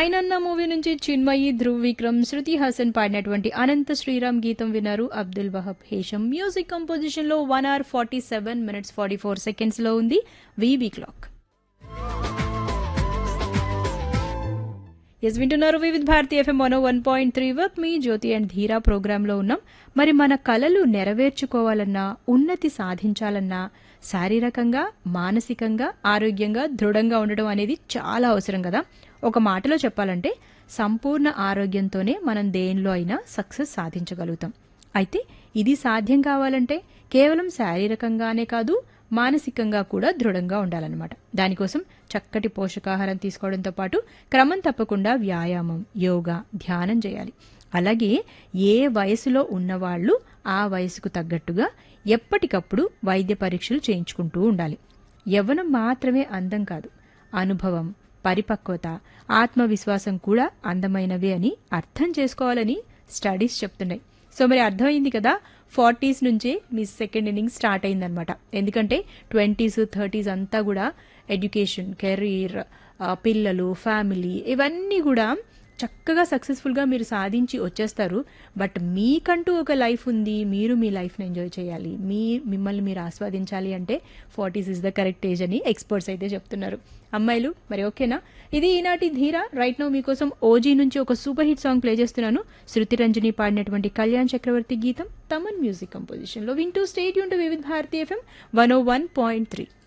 నాయనన్న movie నుంచి చిన్మయి ధ్రువ్ విక్రమ్ శృతి హాసన్ పాడినటువంటి అనంత శ్రీరామ్ గీతం విన్నారు అబ్దుల్ వహబ్ హేషం మ్యూజిక్ కంపోజిషన్ లో one hour forty seven minutes forty four seconds లో ఉంది వీబీ క్లాక్ ఎస్ వింటున్నారు Vividh Bharati FM one one point three వర్క్ మీ జ్యోతి అండ్ ధీరా ప్రోగ్రాంలో ఉన్నాం మరి మన కళలు నెరవేర్చుకోవాలన్నా ఉన్నతి సాధించాలన్నా శారీరకంగా మానసికంగా ఆరోగ్యంగా దృఢంగా ఉండడం అనేది చాలా అవసరం కదా ఒక మాటలో చెప్పాలంటే సంపూర్ణ ఆరోగ్యంతోనే మనం దేనిలో అయినా సక్సెస్ సాధించగలుగుతాం అయితే ఇది సాధ్యం కావాలంటే కేవలం శారీరకంగానే కాదు మానసికంగా కూడా దృఢంగా ఉండాలన్నమాట దానికోసం చక్కటి పోషకాహారం తీసుకోవడంతో పాటు క్రమం తప్పకుండా వ్యాయామం యోగా ధ్యానం చేయాలి అలాగే ఏ వయసులో ఉన్నవాళ్ళు ఆ వయసుకు తగ్గట్టుగా ఎప్పటికప్పుడు వైద్య పరీక్షలు చేయించుకుంటూ ఉండాలి యవ్వనం మాత్రమే అందం కాదు అనుభవం పరిపక్వత ఆత్మవిశ్వాసం కూడా అందమైనవే అని అర్థం చేసుకోవాలని స్టడీస్ చెప్తున్నాయి సో మరి అర్థమైంది కదా ఫార్టీస్ నుంచే మీ సెకండ్ ఇన్నింగ్ స్టార్ట్ అయిందనమాట ఎందుకంటే ట్వంటీస్ థర్టీస్ అంతా కూడా ఎడ్యుకేషన్ కెరీర్ పిల్లలు ఫ్యామిలీ ఇవన్నీ కూడా చక్కగా సక్సెస్ఫుల్గా మీరు సాధించి వచ్చేస్తారు బట్ మీకంటూ ఒక లైఫ్ ఉంది మీరు మీ లైఫ్ని ఎంజాయ్ చేయాలి మీ మిమ్మల్ని మీరు ఆస్వాదించాలి అంటే forties is the correct age అని ఎక్స్పర్ట్స్ అయితే చెప్తున్నారు అమ్మాయిలు మరి ఓకేనా ఇది ఈనాటి ధీర రైట్ నో మీకోసం ఓజీ నుంచి ఒక సూపర్ హిట్ సాంగ్ ప్లే చేస్తున్నాను శృతి రంజని పాడినటువంటి కళ్యాణ్ చక్రవర్తి గీతం తమన్ మ్యూజిక్ కంపోజిషన్లో వింటూ స్టేట్ యూన్ to Vividh Bharati FM one oh one point three